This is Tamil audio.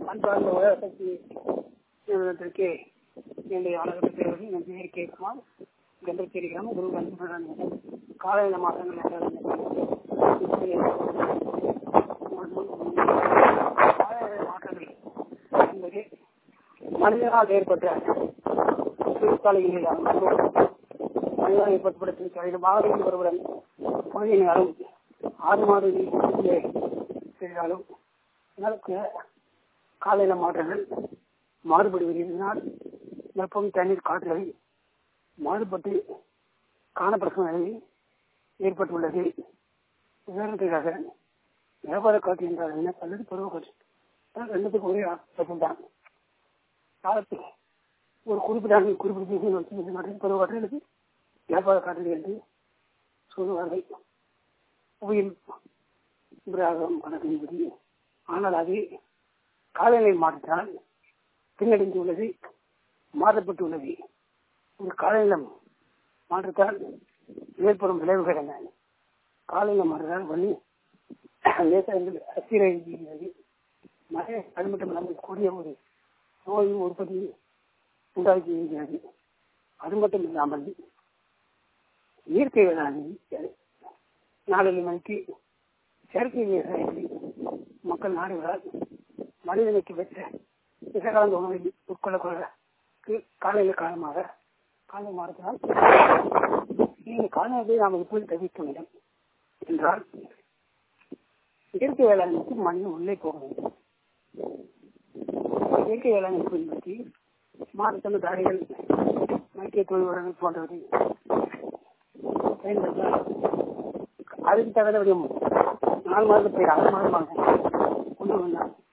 அன்பார்ந்த உலகசக்தி நிறுவனத்திற்கு என்னுடைய வணக்கத்தை பெறுவது என் பெயர் கே குமார் கந்தச்சேரி கிராமம் குரு கந்தபுரான் காலையில மாதங்கள் காலநிலை மாற்றங்கள் என்பது மனிதனால் ஏற்பட்ட தொழிற்சாலைகளில் மனிதனால் ஏற்படுத்தப்பட்ட மாதத்தில் ஒருவருடன் பகுதியினாலும் ஆறு மாதங்களிலே செய்தாலும் எனக்கு காலையில மாற்றங்கள் மாறுபடுவதனால் வெப்பம் தண்ணீர் காற்றுகளை மாறுபட்டு காணப்படும் நிலை ஏற்பட்டுள்ளது உதாரணத்துக்காக வியாபார காற்று என்றால் என்ன அல்லது பருவ காற்று ரெண்டுத்துக்கும் ஒரே வெப்பம் தான் காலத்தில் ஒரு குறிப்பிட்ட குறிப்பிட்ட மற்றும் பருவ காற்று அல்லது வியாபார காற்று என்று சொல்லுவார்கள் புவியில் என்பது ஆனால் அது காலநிலை மாற்றத்தால் பின்னடைந்துள்ளது மாற்றப்பட்டுள்ளது ஒரு காலநிலம் மாற்றத்தால் ஏற்படும் விளைவுகள் என்ன காலநிலை மாற்றத்தால் வலி லேசாக அசீரழிகிறது மழை அது மட்டும் இல்லாமல் கூடிய ஒரு நோய் உற்பத்தி உண்டாக்கி இருக்கிறது அது மட்டும் இல்லாமல் இயற்கை வேளாண்மை நாலு மணிக்கு செயற்கை விவசாயத்தை மக்கள் நாடுகளால் மனிதனுக்கு பெற்ற விஷகாலந்த உணவை உட்கொள்ளக்கூடக்கு காலையில் காலமாக காலை மாறத்தினால் இந்த காலத்தை நாம் எப்படி தவிர்க்க வேண்டும் என்றால் இயற்கை வேளாண்மைக்கு மனிதன் உள்ளே போக வேண்டும் இயற்கை வேளாண்மை பின்பற்றி மாற்றத்தந்த தாடைகள் மக்கிய தொழில் உரங்கள் போன்றவற்றை பயன்படுத்தினால் அதுக்கு தகுந்த நாலு மாதம் போய் ஆறு மாதமாக கொண்டு வந்தால்